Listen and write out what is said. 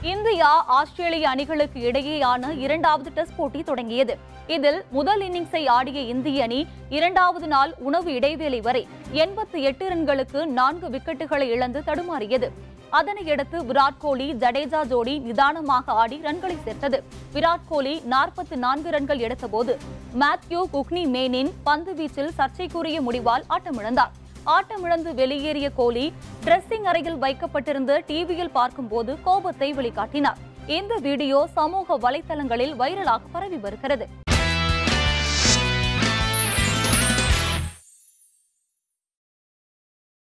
India ஆஸ்திரேலிய அணிகளுக்கு இடையேயான இரண்டாவது டெஸ்ட் போட்டி தொடங்கியது இதில் முதல் இன்னிங்ஸை ஆடிய இந்திய அணி இரண்டாவது நாள் உணவு இடைவேளை வரை எண்பத்தி எட்டு ரன்களுக்கு நான்கு விக்கெட்டுகளை இழந்து தடுமாறியது அதனையடுத்து விராட் கோலி ஜடேஜா ஜோடி நிதானமாக ஆடி ரன்களை சேர்த்தது விராட் கோலி நாற்பத்தி நான்கு ரன்கள் எடுத்தபோது மேத்யூ குக்னி மேனின் பந்து வீச்சில் சர்ச்சைக்குரிய முடிவால் ஆட்டமிழந்தார் ஆட்டமிழந்து வெளியேறிய கோலி டிரெஸ்ஸிங் அறையில் வைக்கப்பட்டிருந்த டிவியில் பார்க்கும்போது கோபத்தை வெளிக்காட்டினார் இந்த வீடியோ சமூக வலைத்தளங்களில் வைரலாக பரவி வருகிறது